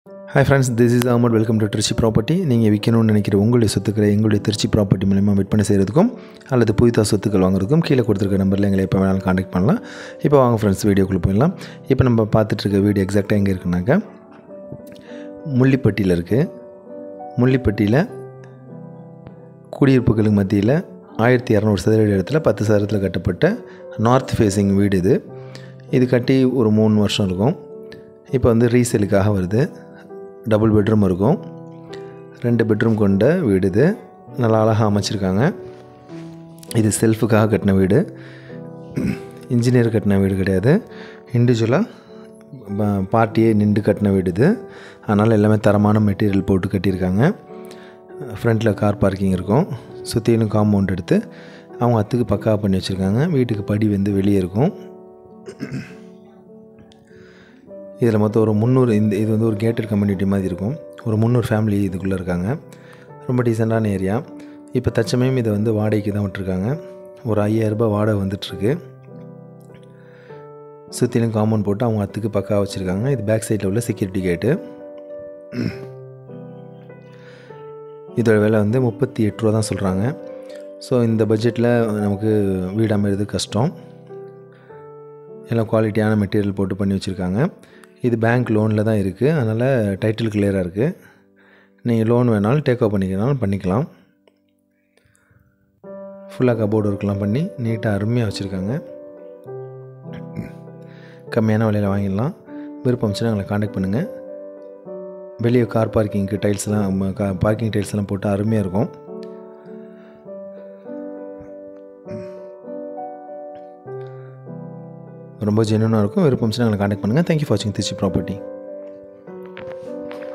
hi friends this is Ahmed welcome to Trichy property நீங்கள் விற்கணும்னு நினைக்கிற உங்களுடைய சொத்துக்களை எங்களுடைய திருச்சி ப்ராப்பர்ட்டி மூலிமா விற்பனை செய்கிறதுக்கும் அல்லது புதிதாக சொத்துக்கள் வாங்குறதுக்கும் கீழே கொடுத்துருக்க நம்பரில் எங்களை எப்போ வேணாலும் காண்டாக்ட் பண்ணலாம் இப்போ வாங்க ஃப்ரெண்ட்ஸ் வீடியோக்குள்ளே போயிடலாம் இப்போ நம்ம பார்த்துட்டு இருக்க வீடியோ எக்ஸாக்டாக எங்கே இருக்குனாக்கா முள்ளிப்பட்டியில் இருக்குது முள்ளிப்பட்டியில் குடியிருப்புகளுக்கு மத்தியில் ஆயிரத்தி இரநூறு சதுர இடத்துல பத்து சதுரத்தில் கட்டப்பட்ட நார்த் ஃபேஸிங் வீடு இது இது கட்டி ஒரு மூணு வருஷம் இருக்கும் இப்போ வந்து ரீசேலுக்காக வருது டபுள் பெட்ரூம் இருக்கும் ரெண்டு பெட்ரூம் கொண்ட வீடு இது நல்லா அழகாக அமைச்சிருக்காங்க இது செல்ஃபுக்காக கட்டின வீடு இன்ஜினியர் கட்டின வீடு கிடையாது இண்டிவிஜுவலாக பார்ட்டியே நின்று கட்டின வீடு இது அதனால் எல்லாமே தரமான மெட்டீரியல் போட்டு கட்டியிருக்காங்க ஃப்ரண்ட்டில் கார் பார்க்கிங் இருக்கும் சுற்றிலும் காம்பவுண்ட் எடுத்து அவங்க அத்துக்கு பக்காவாக பண்ணி வச்சுருக்காங்க வீட்டுக்கு படி வந்து வெளியே இருக்கும் இதில் மொத்தம் ஒரு முந்நூறு இந்த இது வந்து ஒரு கேட்டட் கம்யூனிட்டி மாதிரி இருக்கும் ஒரு முந்நூறு ஃபேமிலி இதுக்குள்ளே இருக்காங்க ரொம்ப டீசெண்டான ஏரியா இப்போ தச்சமயம் இதை வந்து வாடகைக்கு தான் விட்டுருக்காங்க ஒரு ஐயாயிரரூபா வாடகை வந்துட்டுருக்கு சுற்றிலும் காம்பவுண்ட் போட்டு அவங்க அத்துக்கு பக்கா வச்சுருக்காங்க இது பேக் சைடில் உள்ள செக்யூரிட்டி கேட்டு இதோட விலை வந்து முப்பத்தி எட்டு ரூபா தான் சொல்கிறாங்க ஸோ இந்த பட்ஜெட்டில் நமக்கு வீடு அமைகிறது கஷ்டம் எல்லாம் குவாலிட்டியான மெட்டீரியல் போட்டு பண்ணி வச்சுருக்காங்க இது பேங்க் லோனில் தான் இருக்குது அதனால் டைட்டில் கிளியராக இருக்குது நீங்கள் லோன் வேணாலும் டேக் ஓவர் பண்ணிக்கிறனாலும் பண்ணிக்கலாம் ஃபுல்லாக கபோர்டு ஒர்க்லாம் பண்ணி நீட்டாக அருமையாக வச்சுருக்காங்க கம்மியான விலையில் வாங்கிடலாம் விருப்பம் இருந்துச்சுன்னா எங்களை காண்டாக்ட் பண்ணுங்கள் வெளியே கார் பார்க்கிங்க்கு டைல்ஸ்லாம் பார்க்கிங் டைல்ஸ்லாம் போட்டு அருமையாக இருக்கும் ரொம்ப ஜென்யூனாக இருக்கும் விருப்பம் இருந்துச்சுன்னா எங்களை காண்டாக்ட் பண்ணுங்கள் தேங்க்யூ ஃபார் வாட்சிங் திருச்சி ப்ராப்பர்ட்டி